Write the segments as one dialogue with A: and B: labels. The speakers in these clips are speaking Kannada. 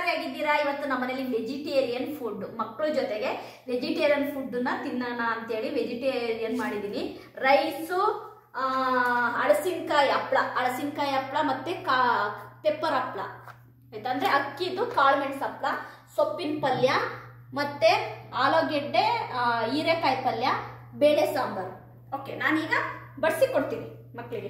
A: ಹೇಗಿದ್ದೀರಾ ಇವತ್ತು ನಮ್ಮನೇಲಿ ವೆಜಿಟೇರಿಯನ್ ಫುಡ್ ಮಕ್ಕಳ ಜೊತೆಗೆ ವೆಜಿಟೇರಿಯನ್ ಫುಡ್ನ ತಿನ್ನೋಣ ಅಂತೇಳಿ ವೆಜಿಟೇರಿಯನ್ ಮಾಡಿದ್ದೀನಿ ರೈಸು ಅಳಸಿನಕಾಯಿ ಹಪ್ಳ ಅಳಸಿನಕಾಯಿ ಹಪ್ಳ ಮತ್ತೆ ಕಾ ಪೆಪ್ಪರ್ ಹಪ್ಳ ಆಯ್ತಾ ಅಂದ್ರೆ ಅಕ್ಕಿದು ಕಾಳು ಮೆಣಸು ಹಪ್ಳ ಸೊಪ್ಪಿನ ಪಲ್ಯ ಮತ್ತೆ ಆಲೂಗೆಡ್ಡೆ ಆ, ಹೀರೆಕಾಯಿ ಪಲ್ಯ ಬೇಳೆ ಸಾಂಬಾರು ಓಕೆ ನಾನೀಗ ಬಡಿಸಿ ಕೊಡ್ತೀನಿ ಮಕ್ಕಳಿಗೆ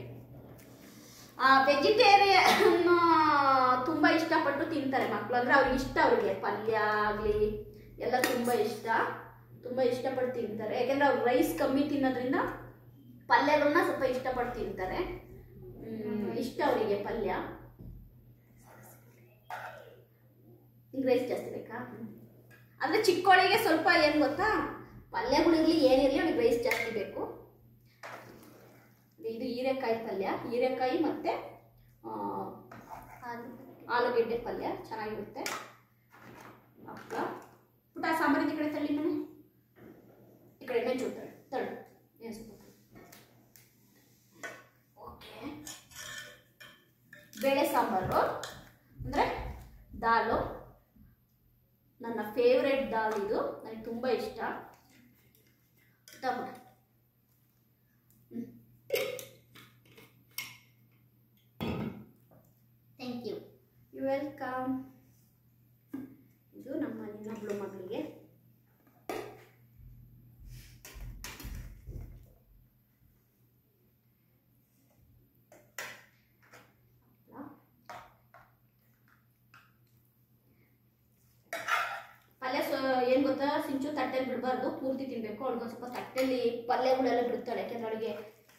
A: ವೆಜಿಟೇರಿಯನ್ ತುಂಬಾ ಇಷ್ಟಪಟ್ಟು ತಿಂತಾರೆ ಮಕ್ಕಳು ಅಂದ್ರೆ ಅವ್ರಿಗೆ ಇಷ್ಟ ಅವ್ರಿಗೆ ಪಲ್ಯ ಆಗಲಿ ಎಲ್ಲ ತುಂಬಾ ಇಷ್ಟ ತುಂಬಾ ಇಷ್ಟಪಟ್ಟು ತಿಂತಾರೆ ಯಾಕೆಂದ್ರೆ ಅವ್ರು ರೈಸ್ ಕಮ್ಮಿ ತಿನ್ನೋದ್ರಿಂದ ಪಲ್ಯಗಳನ್ನ ಸ್ವಲ್ಪ ಇಷ್ಟಪಟ್ಟು ತಿಂತಾರೆ ಹ್ಮ್, ಇಷ್ಟ ಅವರಿಗೆ ಪಲ್ಯ ನಿಂಗೆ ರೈಸ್ ಜಾಸ್ತಿ ಬೇಕಾ ಅಂದ್ರೆ ಚಿಕ್ಕವಳಿಗೆ ಸ್ವಲ್ಪ ಏನು ಗೊತ್ತಾ ಪಲ್ಯಗಳಿರ್ಲಿ ಏನಿರಲಿ ಅವ್ನಿಗೆ ರೈಸ್ ಜಾಸ್ತಿ ಬೇಕು ಇದು ಹೀರೆಕಾಯಿ ಪಲ್ಯ ಹೀರೆಕಾಯಿ ಮತ್ತೆ ಆ, ಆಲೂಗೆಡ್ಡೆ ಪಲ್ಯ ಚೆನ್ನಾಗಿರುತ್ತೆ ಹಪ್ಪಳ ಪುಟ ಸಾಂಬಾರಿನ ಈ ಕಡೆ ತಳ್ಳಿ ಮನೆ ಈ ಕಡೆ ಮೆಂಚು ತಳ್ಳಿ ತಳ್ಳು ಏನು ಸ್ವಲ್ಪ ಓಕೆ ಬೇಳೆ ಸಾಂಬಾರು ಅಂದರೆ ದಾಲು ನನ್ನ ಫೇವ್ರೆಟ್ ದಾಲ್ ಇದು ನನಗೆ ತುಂಬ ಇಷ್ಟ ತಗೊಂಡು ಥ್ಯಾಂಕ್ ಯು ಯು ವೆಲ್ಕಮ್ ಇದು ನಮ್ಮ ಇನ್ನೊಬ್ಳು ಮಗಳಿಗೆ ಪಲ್ಯ ಸೊ ಏನು ಗೊತ್ತಾ ಸಿಂಚು ತಟ್ಟೆಲಿ ಬಿಡಬಾರ್ದು ಪೂರ್ತಿ ತಿನ್ಬೇಕು ಅವಳಿಗೆ ಸ್ವಲ್ಪ ತಟ್ಟೆಲಿ ಪಲ್ಯಗಳೆಲ್ಲ ಬಿಡ್ತಾಳೆ ಯಾಕೆಂದ್ರೆ ಅವಳಿಗೆ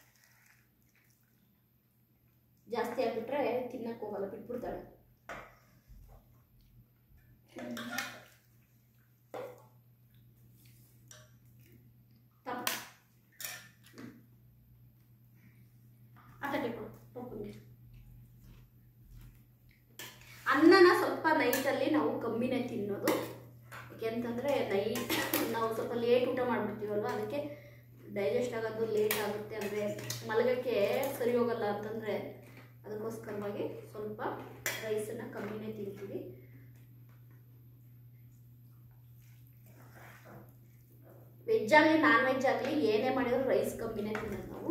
A: ಜಾಸ್ತಿ ಆಗ್ಬಿಟ್ರೆ ತಿನ್ನಕ್ಕೆ ಹೋಗಲ್ಲ ಬಿಟ್ಬಿಡ್ತಾಳೆ ತಪ್ಪು ಆ ತಟ್ಟೆ ಕೊಡು ಪಪ್ಪಂಗೆ ಅನ್ನನ ಸ್ವಲ್ಪ ನೈಟಲ್ಲಿ ನಾವು ಕಮ್ಮಿನೇ ತಿನ್ನೋದು ಯಾಕೆಂತಂದರೆ ನೈಟ್ ನಾವು ಸ್ವಲ್ಪ ಲೇಟ್ ಊಟ ಮಾಡಿಬಿಡ್ತೀವಲ್ವ ಅದಕ್ಕೆ ಡೈಜೆಸ್ಟ್ ಆಗೋದು ಲೇಟ್ ಆಗುತ್ತೆ ಅಂದರೆ ಮಲಗಕ್ಕೆ ಸರಿ ಹೋಗಲ್ಲ ಅಂತಂದರೆ ಅದಕ್ಕೋಸ್ಕರವಾಗಿ ಸ್ವಲ್ಪ ರೈಸನ್ನು ಕಮ್ಮಿನೇ ತಿಂತೀವಿ ವೆಜ್ ಆಗಲಿ ನಾನ್ ವೆಜ್ ಆಗಲಿ ಏನೇ ಮಾಡಿದ್ರು ರೈಸ್ ಕಮ್ಮಿನೇ ತಿನ್ನೋದು ನಾವು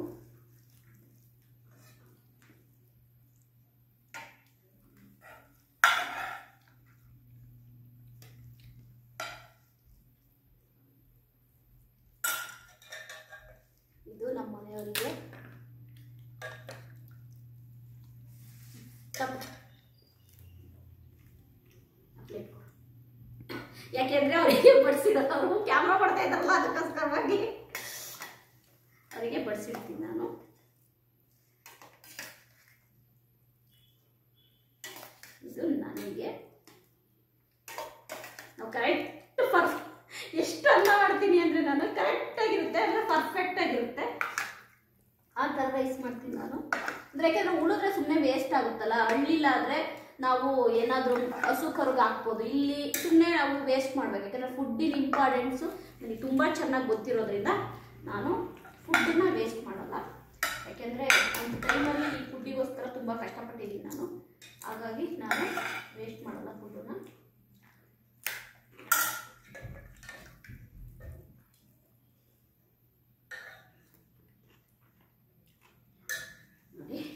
A: ಇದು ನಮ್ಮ ಮನೆಯವರಿಗೆ ತಪ್ಪು. ಪ್ಲೇಟ್ ಕೊಡು. ಯಾಕೆಂದ್ರೆ ಅವರಿಗೆ ಬಡಿಸಿರೋದು ಅವರು ಕ್ಯಾಮ್ರಾ ಮಾಡ್ತಾ ಇದ್ದಾರಲ್ಲ ಅದಕ್ಕೋಸ್ಕರವಾಗಿ ಅವರಿಗೆ ಬಡಿಸಿರ್ತೀನಿ ನಾನು ಇದು ನನಗೆ ನಾವು ಕರೆಕ್ಟ್ ಪರ್ಫ್ ಎಷ್ಟು ಅನ್ನ ಮಾಡ್ತೀನಿ ಅಂದರೆ ನಾನು ಕರೆಕ್ಟಾಗಿರುತ್ತೆ ಅಂದರೆ ಪರ್ಫೆಕ್ಟ್ ಆಗಿರುತ್ತೆ ಆ ಥರ ರೈಸ್ ಮಾಡ್ತೀನಿ ನಾನು ಅಂದರೆ ಯಾಕೆಂದ್ರೆ ಉಳಿದ್ರೆ ಸುಮ್ಮನೆ ವೇಸ್ಟ್ ಆಗುತ್ತಲ್ಲ ಹಳ್ಳಿಲಾದರೆ ನಾವು ಏನಾದರೂ ಹಸು ಕರುಗೆ ಹಾಕ್ಬೋದು ಇಲ್ಲಿ ಸುಮ್ಮನೆ ನಾವು ವೇಸ್ಟ್ ಮಾಡ್ಬೇಕು ಯಾಕಂದರೆ ಫುಡ್ಡಿನ ಇಂಪಾರ್ಟೆನ್ಸು ನನಗೆ ತುಂಬ ಚೆನ್ನಾಗಿ ಗೊತ್ತಿರೋದ್ರಿಂದ ನಾನು ಫುಡ್ಡನ್ನ ವೇಸ್ಟ್ ಮಾಡಲ್ಲ ಯಾಕೆಂದರೆ ಒಂದು ಟೈಮಲ್ಲಿ ಈ ಫುಡ್ಡಿಗೋಸ್ಕರ ತುಂಬ ಕಷ್ಟಪಟ್ಟಿದ್ದೀನಿ ನಾನು ಹಾಗಾಗಿ ನಾನು ವೇಸ್ಟ್ ಮಾಡಲ್ಲ ಫುಡ್ಡನ್ನ ನೋಡಿ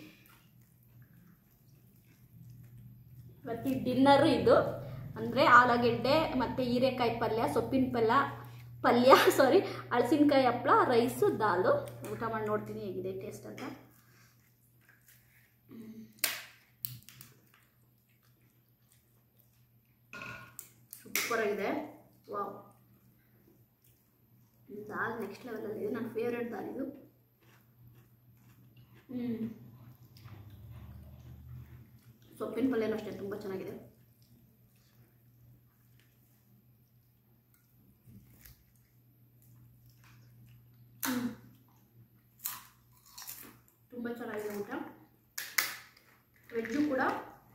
A: ಇವತ್ತಿ ಡಿನ್ನರು ಇದು ಅಂದರೆ ಆಲೂಗೆಡ್ಡೆ ಮತ್ತು ಹೀರೆಕಾಯಿ ಪಲ್ಯ ಸೊಪ್ಪಿನ ಪಲ್ಯ ಪಲ್ಯ ಸಾರಿ ಹಳಸಿನಕಾಯಿ ಹಪ್ಪಳ ರೈಸು ದಾಲು ಊಟ ಮಾಡಿ ನೋಡ್ತೀನಿ ಹೇಗಿದೆ ಟೇಸ್ಟ್ ಅಂತ ಸೂಪರ್ ಆಗಿದೆ ವಾವ್ ದಾಲ್ ನೆಕ್ಸ್ಟ್ ಲೆವೆಲಲ್ಲಿ ಇದೆ ನನ್ನ ಫೇವ್ರೆಟ್ ದಾಲ್ ಇದು ಹ್ಞೂ ಸೊಪ್ಪಿನ ಪಲ್ಯನೂ ಅಷ್ಟೇ ತುಂಬ ಚೆನ್ನಾಗಿದೆ ಹ್ಮ್. ತುಂಬ ಚೆನ್ನಾಗಿದೆ ಊಟ ವೆಜ್ಜು ಕೂಡ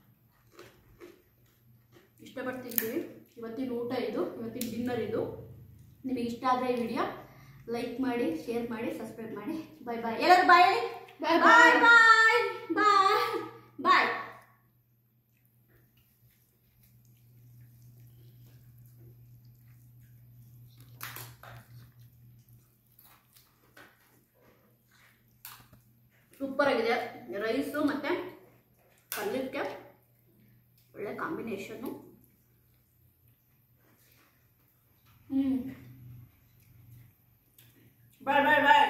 A: ಇಷ್ಟಪಟ್ಟು ತಿಂತೀವಿ ಇವತ್ತಿನ ಊಟ ಇದು ಇವತ್ತಿನ ಡಿನ್ನರ್ ಇದು ನಿಮಗೆ ಇಷ್ಟ ಆದರೆ ಈ ವಿಡಿಯೋ ಲೈಕ್ ಮಾಡಿ ಶೇರ್ ಮಾಡಿ ಸಬ್ಸ್ಕ್ರೈಬ್ ಮಾಡಿ ಬಾಯ್ ಬಾಯ್ ಎಲ್ಲರೂ ಬಾಯ್ ಹೇಳಿ
B: Bye
A: bye
B: bye.
A: Bye bye bye super ಆಗಿದೆ ರೈಸು ಮತ್ತು ಪಲ್ಯಕ್ಕೆ ಒಳ್ಳೆ ಕಾಂಬಿನೇಷನ್ನು ಹ್ಞೂ
B: ಬಾಯ್ ಬಾಯ್ ಬಾಯ್